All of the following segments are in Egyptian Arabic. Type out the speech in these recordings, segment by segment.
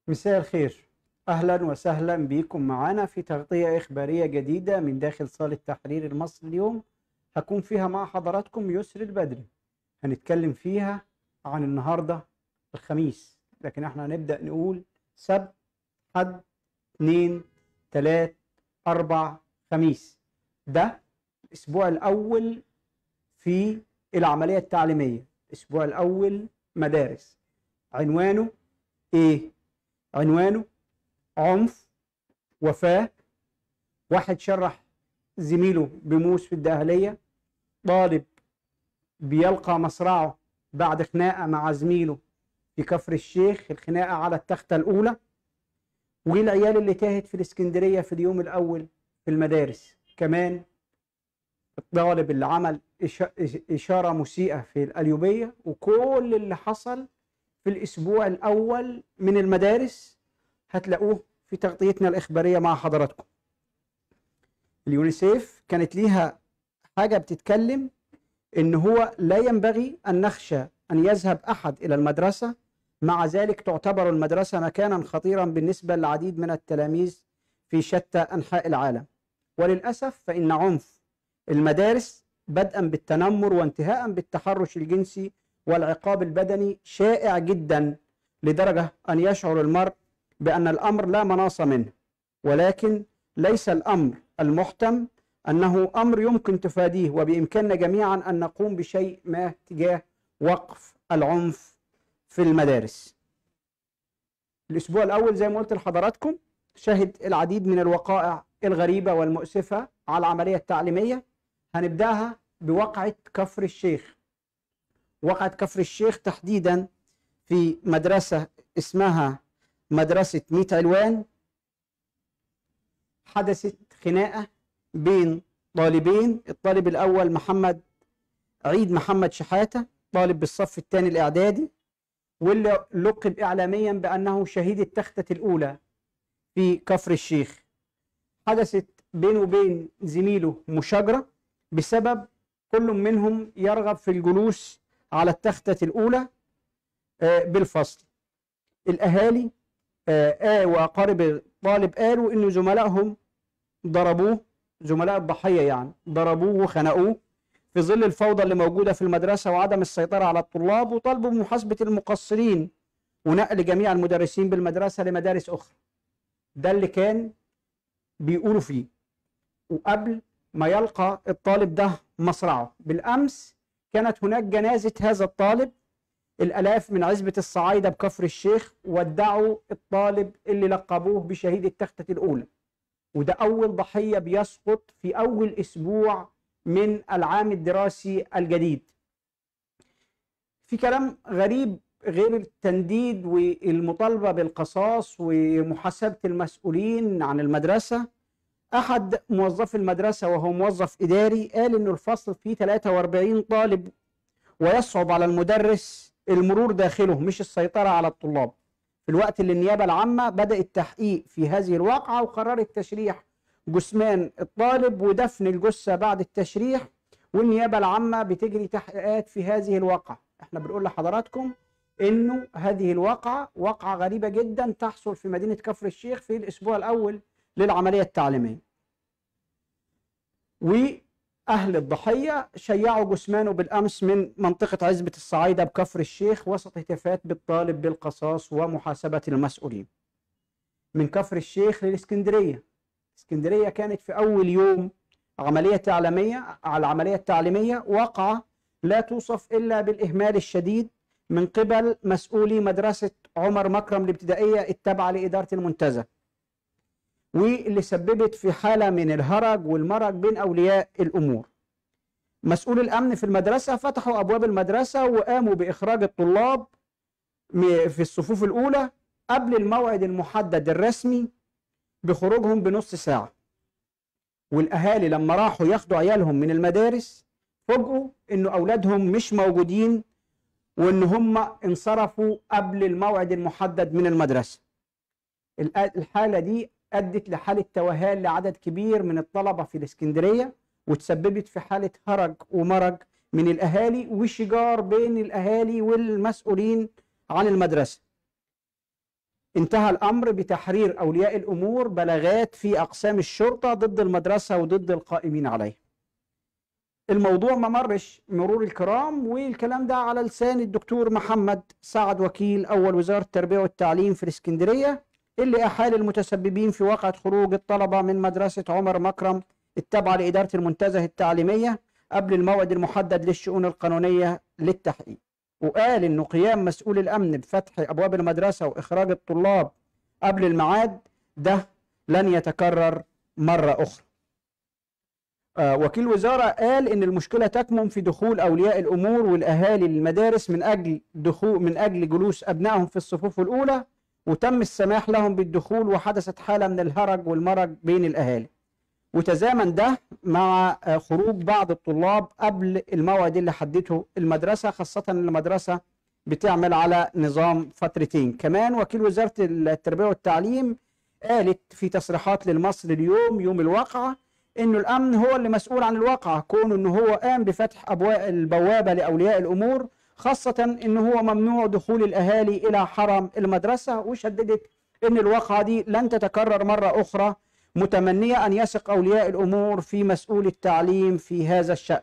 مساء الخير أهلا وسهلا بكم معنا في تغطية إخبارية جديدة من داخل صالة تحرير المصري اليوم هكون فيها مع حضراتكم يسر البدري هنتكلم فيها عن النهاردة الخميس لكن احنا هنبدأ نقول سبت حد اتنين تلات أربع خميس ده الأسبوع الأول في العملية التعليمية الأسبوع الأول مدارس عنوانه إيه؟ عنوانه عنف وفاة واحد شرح زميله بموس في الدهلية طالب بيلقى مصرعه بعد خناقة مع زميله في كفر الشيخ الخناقة على التختة الأولى والعيال اللي تاهت في الإسكندرية في اليوم الأول في المدارس كمان الطالب اللي عمل إشارة مسيئة في القليوبية وكل اللي حصل في الأسبوع الأول من المدارس هتلاقوه في تغطيتنا الإخبارية مع حضراتكم اليونيسيف كانت ليها حاجة بتتكلم إن هو لا ينبغي أن نخشى أن يذهب أحد إلى المدرسة مع ذلك تعتبر المدرسة مكانا خطيرا بالنسبة للعديد من التلاميذ في شتى أنحاء العالم وللأسف فإن عنف المدارس بدءا بالتنمر وانتهاء بالتحرش الجنسي والعقاب البدني شائع جدا لدرجة أن يشعر المرء بأن الأمر لا مناص منه ولكن ليس الأمر المحتم أنه أمر يمكن تفاديه وبإمكاننا جميعا أن نقوم بشيء ما تجاه وقف العنف في المدارس الأسبوع الأول زي ما قلت لحضراتكم شهد العديد من الوقائع الغريبة والمؤسفة على العملية التعليمية هنبدأها بواقعة كفر الشيخ وقعة كفر الشيخ تحديدا في مدرسة اسمها مدرسة ميت علوان حدثت خناقة بين طالبين الطالب الأول محمد عيد محمد شحاتة طالب بالصف الثاني الإعدادي واللي لقب إعلاميا بأنه شهيد التختة الأولى في كفر الشيخ حدثت بينه وبين زميله مشاجرة بسبب كل منهم يرغب في الجلوس على التختة الأولى بالفصل الأهالي آه وأقارب الطالب قالوا إن زملائهم ضربوه زملاء الضحية يعني ضربوه وخنقوه في ظل الفوضى اللي موجودة في المدرسة وعدم السيطرة على الطلاب وطالبوا بمحاسبة المقصرين ونقل جميع المدرسين بالمدرسة لمدارس أخرى ده اللي كان بيقولوا فيه وقبل ما يلقى الطالب ده مصرعه بالأمس كانت هناك جنازة هذا الطالب الألاف من عزبة الصعايدة بكفر الشيخ ودعوا الطالب اللي لقبوه بشهيد التختة الأولى وده أول ضحية بيسقط في أول أسبوع من العام الدراسي الجديد في كلام غريب غير التنديد والمطالبة بالقصاص ومحاسبة المسؤولين عن المدرسة أحد موظفي المدرسة وهو موظف إداري قال إنه الفصل فيه 43 طالب ويصعب على المدرس المرور داخله مش السيطرة على الطلاب في الوقت اللي النيابة العامة بدأ التحقيق في هذه الواقعة وقررت تشريح جثمان الطالب ودفن الجثة بعد التشريح والنيابة العامة بتجري تحقيقات في هذه الواقعة احنا بنقول لحضراتكم انه هذه الواقعة واقعة غريبة جدا تحصل في مدينة كفر الشيخ في الاسبوع الاول للعملية التعليمية وأهل الضحية شيعوا جثمانه بالأمس من منطقة عزبة الصعايدة بكفر الشيخ وسط هتافات بالطالب بالقصاص ومحاسبة المسؤولين من كفر الشيخ للإسكندرية اسكندرية كانت في أول يوم عملية تعليمية على العملية التعليمية واقعة لا توصف إلا بالإهمال الشديد من قبل مسؤولي مدرسة عمر مكرم الابتدائية التابعة لإدارة المنتزه واللي سببت في حالة من الهرج والمرج بين أولياء الأمور مسؤول الأمن في المدرسة فتحوا أبواب المدرسة وقاموا بإخراج الطلاب في الصفوف الأولى قبل الموعد المحدد الرسمي بخروجهم بنص ساعة والأهالي لما راحوا ياخدوا عيالهم من المدارس فوجئوا إنه أولادهم مش موجودين وإن هم انصرفوا قبل الموعد المحدد من المدرسة الحالة دي أدت لحالة توهان لعدد كبير من الطلبة في الإسكندرية وتسببت في حالة هرج ومرج من الأهالي وشجار بين الأهالي والمسؤولين عن المدرسة انتهى الأمر بتحرير أولياء الأمور بلاغات في أقسام الشرطة ضد المدرسة وضد القائمين عليها الموضوع ما مرش مرور الكرام والكلام ده على لسان الدكتور محمد سعد وكيل أول وزارة التربية والتعليم في الإسكندرية اللي أحال المتسببين في واقعة خروج الطلبة من مدرسة عمر مكرم التابعة لإدارة المنتزه التعليمية قبل الموعد المحدد للشؤون القانونية للتحقيق وقال إنه قيام مسؤول الأمن بفتح أبواب المدرسة وإخراج الطلاب قبل الميعاد ده لن يتكرر مرة أخرى آه، وكيل وزارة قال إن المشكلة تكمن في دخول أولياء الأمور والأهالي للمدارس من أجل دخول من أجل جلوس أبنائهم في الصفوف الأولى وتم السماح لهم بالدخول وحدثت حالة من الهرج والمرج بين الأهالي وتزامن ده مع آه، خروج بعض الطلاب قبل الموعد اللي حددته المدرسة خاصة إن المدرسة بتعمل على نظام فترتين كمان وكيل وزارة التربية والتعليم قالت في تصريحات للمصري اليوم يوم الواقعة انه الامن هو اللي مسؤول عن الواقعة كونه انه هو قام بفتح ابواب البوابة لاولياء الامور خاصة انه هو ممنوع دخول الاهالي الى حرم المدرسة وشددت ان الواقعة دي لن تتكرر مرة اخرى متمنية ان يثق اولياء الامور في مسؤول التعليم في هذا الشأن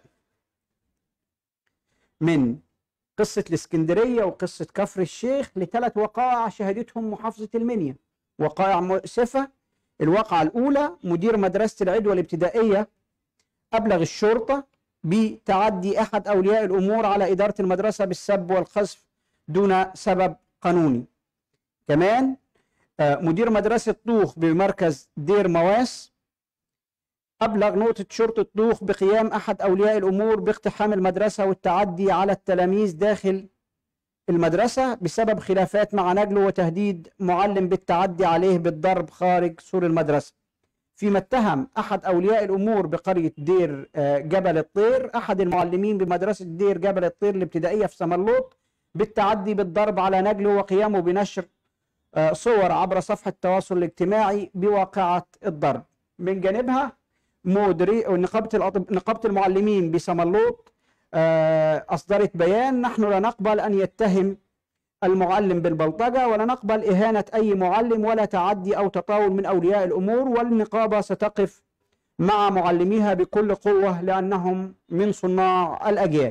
من قصة الاسكندرية وقصة كفر الشيخ لثلاث وقائع شهدتهم محافظة المنيا وقائع مؤسفة الواقعة الأولى مدير مدرسة العدوى الابتدائية أبلغ الشرطة بتعدي أحد أولياء الأمور على إدارة المدرسة بالسب والقذف دون سبب قانوني كمان آه، مدير مدرسة طوخ بمركز دير مواس أبلغ نقطة شرطة طوخ بقيام أحد أولياء الأمور باقتحام المدرسة والتعدي على التلاميذ داخل المدرسة بسبب خلافات مع نجله وتهديد معلم بالتعدي عليه بالضرب خارج سور المدرسة فيما اتهم أحد أولياء الأمور بقرية دير آه، جبل الطير أحد المعلمين بمدرسة دير جبل الطير الابتدائية في سمرلوط بالتعدي بالضرب على نجله وقيامه بنشر آه، صور عبر صفحة التواصل الاجتماعي بواقعة الضرب من جانبها مديري نقابة الأطب... نقابة المعلمين بسمرلوط آه، أصدرت بيان نحن لا نقبل أن يتهم المعلم بالبلطجة ولا نقبل إهانة أي معلم ولا تعدي أو تطاول من أولياء الأمور والنقابة ستقف مع معلميها بكل قوة لأنهم من صناع الأجيال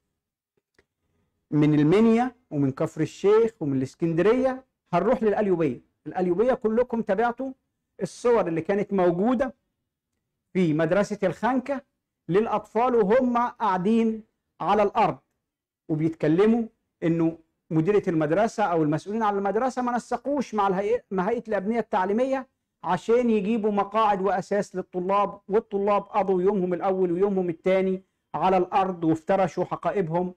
من المنيا ومن كفر الشيخ ومن الإسكندرية هنروح للأليوبية الأليوبية كلكم تابعتوا الصور اللي كانت موجودة في مدرسة الخنكة للأطفال وهم قاعدين على الأرض وبيتكلموا إنه مديرة المدرسة أو المسؤولين عن المدرسة ما نسقوش مع الهيئة مع هيئة الأبنية التعليمية عشان يجيبوا مقاعد وأساس للطلاب والطلاب قضوا يومهم الأول ويومهم الثاني على الأرض وافترشوا حقائبهم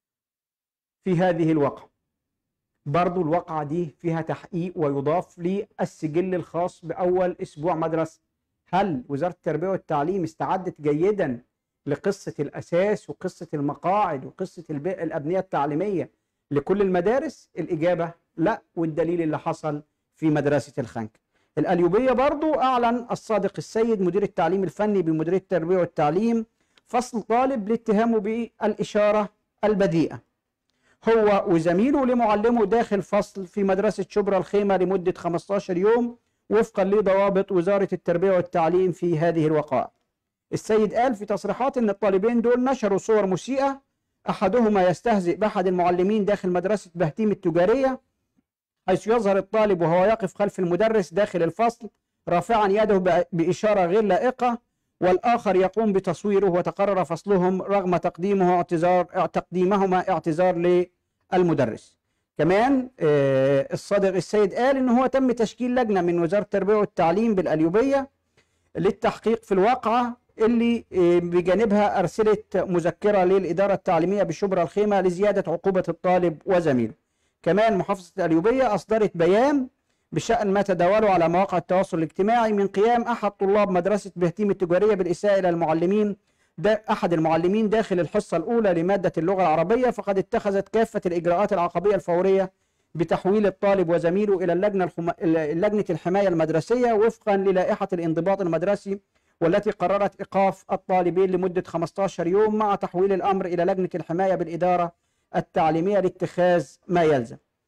في هذه الواقعة برضو الواقعة دي فيها تحقيق ويضاف للسجل الخاص بأول أسبوع مدرسة هل وزارة التربية والتعليم استعدت جيدا لقصة الأساس وقصة المقاعد وقصة الب- الأبنية التعليمية لكل المدارس الإجابة لا والدليل اللي حصل في مدرسة الخنك الأليوبية برضو أعلن الصادق السيد مدير التعليم الفني بمديرية التربية والتعليم فصل طالب لاتهامه بالإشارة البذيئة هو وزميله لمعلمه داخل فصل في مدرسة شبرا الخيمة لمدة 15 يوم وفقا لضوابط وزارة التربية والتعليم في هذه الوقائع السيد قال في تصريحات ان الطالبين دول نشروا صور مسيئة احدهما يستهزئ باحد المعلمين داخل مدرسة بهتيم التجارية حيث يظهر الطالب وهو يقف خلف المدرس داخل الفصل رافعا يده ب- بإشارة غير لائقة والآخر يقوم بتصويره وتقرر فصلهم رغم تقديمه اعتذار تقديمهما اعتذار للمدرس كمان آه، الصادق السيد قال ان هو تم تشكيل لجنه من وزاره التربيه والتعليم بالاليوبيه للتحقيق في الواقعه اللي آه، بجانبها ارسلت مذكره للاداره التعليميه بشبرا الخيمه لزياده عقوبه الطالب وزميله. كمان محافظه الاليوبيه اصدرت بيان بشان ما تداوله على مواقع التواصل الاجتماعي من قيام احد طلاب مدرسه بهتيم التجاريه بالاساءه الى المعلمين ده احد المعلمين داخل الحصه الاولى لماده اللغه العربيه فقد اتخذت كافه الاجراءات العقابيه الفوريه بتحويل الطالب وزميله الى اللجنه الخم... لجنه الحمايه المدرسيه وفقا للائحه الانضباط المدرسي والتي قررت ايقاف الطالبين لمده 15 يوم مع تحويل الامر الى لجنه الحمايه بالاداره التعليميه لاتخاذ ما يلزم.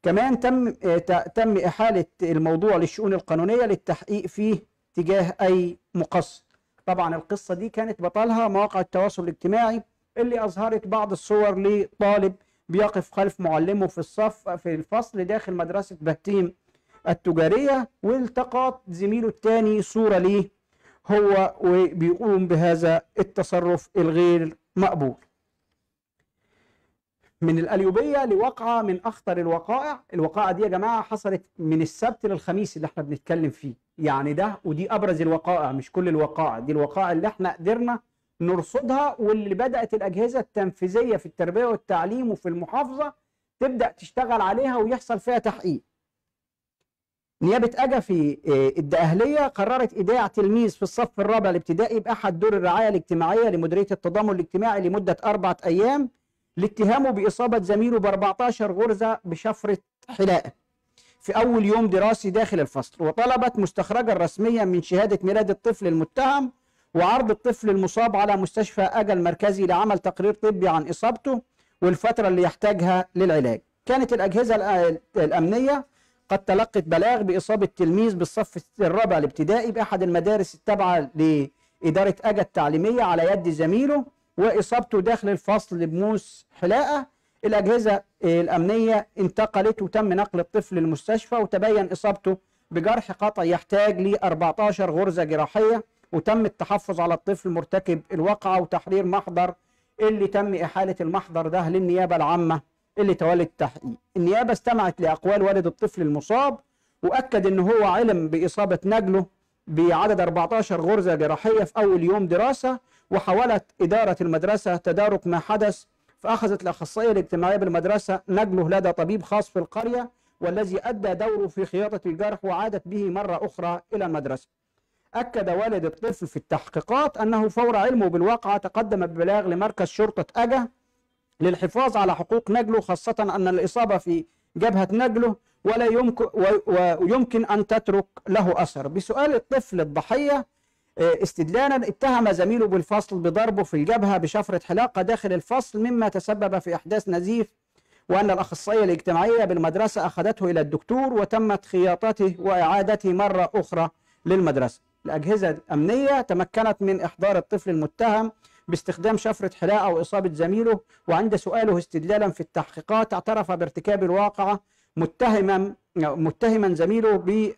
كمان تم آه، ت- تم إحالة الموضوع للشؤون القانونية للتحقيق فيه تجاه أي مقصر طبعا القصة دي كانت بطلها مواقع التواصل الاجتماعي اللي أظهرت بعض الصور لطالب بيقف خلف معلمه في الصف في الفصل داخل مدرسة بهتيم التجارية والتقط زميله التاني صورة ليه هو وبيقوم بهذا التصرف الغير مقبول من القليوبية لواقعة من أخطر الوقائع الوقائع دي يا جماعة حصلت من السبت للخميس اللي احنا بنتكلم فيه يعني ده ودي أبرز الوقائع مش كل الوقائع دي الوقائع اللي احنا قدرنا نرصدها واللي بدأت الأجهزة التنفيذية في التربية والتعليم وفي المحافظة تبدأ تشتغل عليها ويحصل فيها تحقيق نيابة أجا في آه، الدقهلية قررت إيداع تلميذ في الصف الرابع الابتدائي بأحد دور الرعاية الاجتماعية لمديرية التضامن الاجتماعي لمدة أربعة أيام لاتهامه بإصابة زميله ب 14 غرزة بشفرة حلاقة في أول يوم دراسي داخل الفصل وطلبت مستخرجا رسميا من شهادة ميلاد الطفل المتهم وعرض الطفل المصاب على مستشفى أجا المركزي لعمل تقرير طبي عن إصابته والفترة اللي يحتاجها للعلاج كانت الأجهزة الأ- الأمنية قد تلقت بلاغ بإصابة تلميذ بالصف الرابع الابتدائي بأحد المدارس التابعة لإدارة أجا التعليمية على يد زميله وإصابته داخل الفصل بموس حلاقة الأجهزة الأمنية انتقلت وتم نقل الطفل للمستشفى وتبين إصابته بجرح قطعي يحتاج ل 14 غرزة جراحية وتم التحفظ على الطفل مرتكب الواقعة وتحرير محضر اللي تم إحالة المحضر ده للنيابة العامة اللي تولت التحقيق النيابة استمعت لأقوال والد الطفل المصاب وأكد إن هو علم بإصابة نجله بعدد 14 غرزة جراحية في أول يوم دراسة وحاولت إدارة المدرسة تدارك ما حدث فأخذت الأخصائية الاجتماعية بالمدرسة نجله لدى طبيب خاص في القرية والذي أدى دوره في خياطة الجرح وعادت به مرة أخرى إلى المدرسة أكد والد الطفل في التحقيقات أنه فور علمه بالواقعة تقدم ببلاغ لمركز شرطة أجا للحفاظ على حقوق نجله خاصة أن الإصابة في جبهة نجله ولا يمكن ويمكن أن تترك له أثر بسؤال الطفل الضحية آه، استدلالا اتهم زميله بالفصل بضربه في الجبهة بشفرة حلاقة داخل الفصل مما تسبب في إحداث نزيف وأن الأخصائية الاجتماعية بالمدرسة أخذته إلى الدكتور وتمت خياطته وإعادته مرة أخرى للمدرسة الأجهزة الأمنية تمكنت من إحضار الطفل المتهم باستخدام شفرة حلاقة وإصابة زميله وعند سؤاله استدلالا في التحقيقات اعترف بارتكاب الواقعة متهما متهما زميله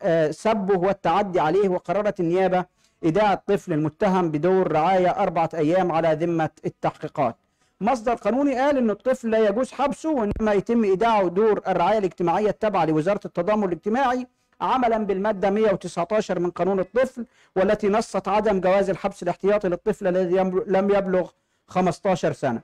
بسبه والتعدي عليه وقررت النيابة إيداع الطفل المتهم بدور رعاية أربعة أيام على ذمة التحقيقات مصدر قانوني قال ان الطفل لا يجوز حبسه وانما يتم ايداعه دور الرعايه الاجتماعيه التابعه لوزاره التضامن الاجتماعي عملا بالماده 119 من قانون الطفل والتي نصت عدم جواز الحبس الاحتياطي للطفل الذي يم- لم يبلغ 15 سنه.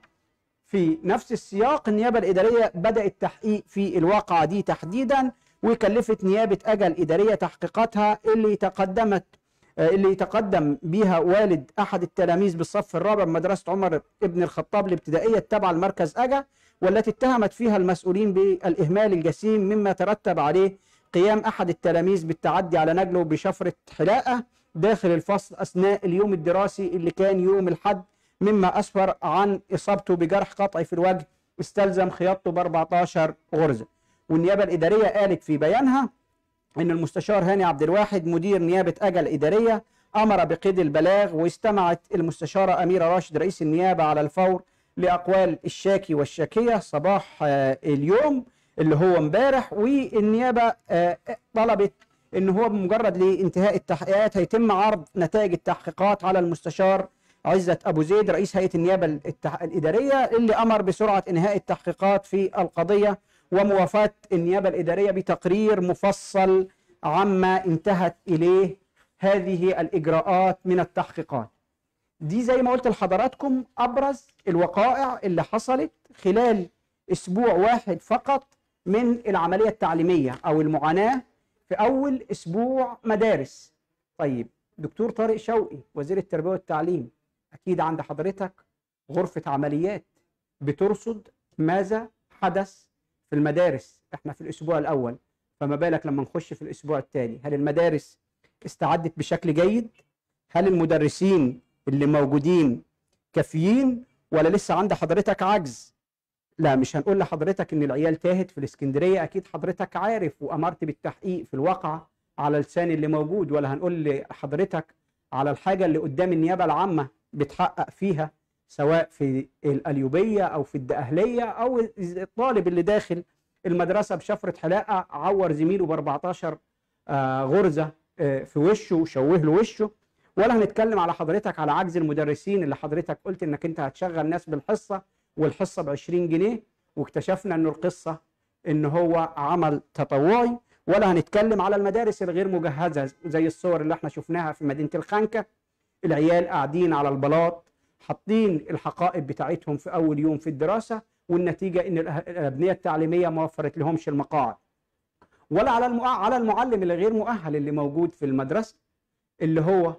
في نفس السياق النيابه الاداريه بدات تحقيق في الواقعه دي تحديدا وكلفت نيابه اجا الاداريه تحقيقاتها اللي تقدمت آه، اللي تقدم بها والد احد التلاميذ بالصف الرابع من مدرسه عمر ابن الخطاب الابتدائيه التابعه لمركز اجا والتي اتهمت فيها المسؤولين بالاهمال الجسيم مما ترتب عليه قيام احد التلاميذ بالتعدي على نجله بشفره حلاقه داخل الفصل اثناء اليوم الدراسي اللي كان يوم الحد مما اسفر عن اصابته بجرح قطعي في الوجه استلزم خياطته ب 14 غرزه والنيابه الاداريه قالت في بيانها ان المستشار هاني عبد الواحد مدير نيابه اجا الاداريه امر بقيد البلاغ واستمعت المستشاره اميره راشد رئيس النيابه على الفور لاقوال الشاكي والشاكيه صباح آه، اليوم اللي هو امبارح والنيابه آه، طلبت ان هو بمجرد لانتهاء التحقيقات هيتم عرض نتائج التحقيقات على المستشار عزت ابو زيد رئيس هيئه النيابه التح- الاداريه اللي امر بسرعه انهاء التحقيقات في القضيه وموافاه النيابه الاداريه بتقرير مفصل عما انتهت اليه هذه الاجراءات من التحقيقات. دي زي ما قلت لحضراتكم ابرز الوقائع اللي حصلت خلال اسبوع واحد فقط من العمليه التعليميه او المعاناه في اول اسبوع مدارس. طيب دكتور طارق شوقي وزير التربيه والتعليم اكيد عند حضرتك غرفه عمليات بترصد ماذا حدث في المدارس احنا في الاسبوع الاول فما بالك لما نخش في الاسبوع الثاني هل المدارس استعدت بشكل جيد هل المدرسين اللي موجودين كافيين ولا لسه عند حضرتك عجز لا مش هنقول لحضرتك ان العيال تاهت في الاسكندريه اكيد حضرتك عارف وامرت بالتحقيق في الواقعه على لسان اللي موجود ولا هنقول لحضرتك على الحاجه اللي قدام النيابه العامه بتحقق فيها سواء في القليوبيه او في الدقهليه او الطالب اللي داخل المدرسه بشفره حلاقه عور زميله ب 14 آه، غرزه آه، في وشه وشوه له وشه ولا هنتكلم على حضرتك على عجز المدرسين اللي حضرتك قلت انك انت هتشغل ناس بالحصه والحصه ب 20 جنيه واكتشفنا انه القصه ان هو عمل تطوعي ولا هنتكلم على المدارس الغير مجهزه زي الصور اللي احنا شفناها في مدينه الخنكه العيال قاعدين على البلاط حاطين الحقائب بتاعتهم في اول يوم في الدراسه والنتيجه ان الأه- الابنيه التعليميه ما وفرت لهمش المقاعد ولا على المؤ- على المعلم اللي غير مؤهل اللي موجود في المدرسه اللي هو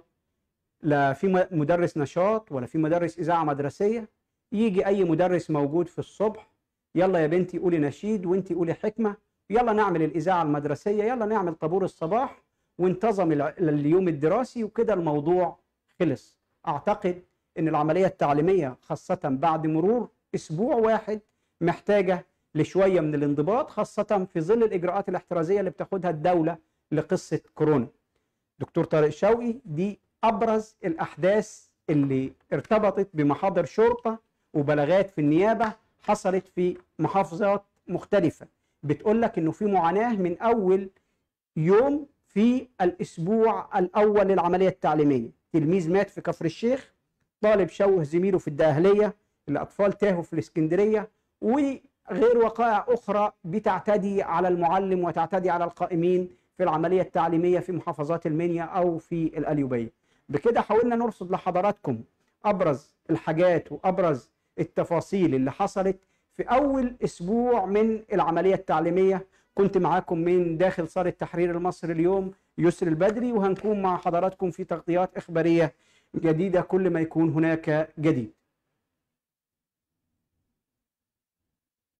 لا في م- مدرس نشاط ولا في مدرس اذاعه مدرسيه يجي اي مدرس موجود في الصبح يلا يا بنتي قولي نشيد وانتي قولي حكمه يلا نعمل الاذاعه المدرسيه يلا نعمل طابور الصباح وانتظم الع- اليوم الدراسي وكده الموضوع خلص اعتقد ان العمليه التعليميه خاصه بعد مرور اسبوع واحد محتاجه لشويه من الانضباط خاصه في ظل الاجراءات الاحترازيه اللي بتاخدها الدوله لقصه كورونا دكتور طارق شوقي دي ابرز الاحداث اللي ارتبطت بمحاضر شرطه وبلاغات في النيابه حصلت في محافظات مختلفه بتقول لك انه في معاناه من اول يوم في الاسبوع الاول للعمليه التعليميه تلميذ مات في كفر الشيخ طالب شوه زميله في الدقهليه الاطفال تاهوا في الاسكندريه وغير وقائع اخرى بتعتدي على المعلم وتعتدي على القائمين في العمليه التعليميه في محافظات المنيا او في القليوبيه بكده حاولنا نرصد لحضراتكم ابرز الحاجات وابرز التفاصيل اللي حصلت في اول اسبوع من العمليه التعليميه كنت معاكم من داخل صالة تحرير المصري اليوم يسر البدري وهنكون مع حضراتكم في تغطيات إخبارية جديدة كل ما يكون هناك جديد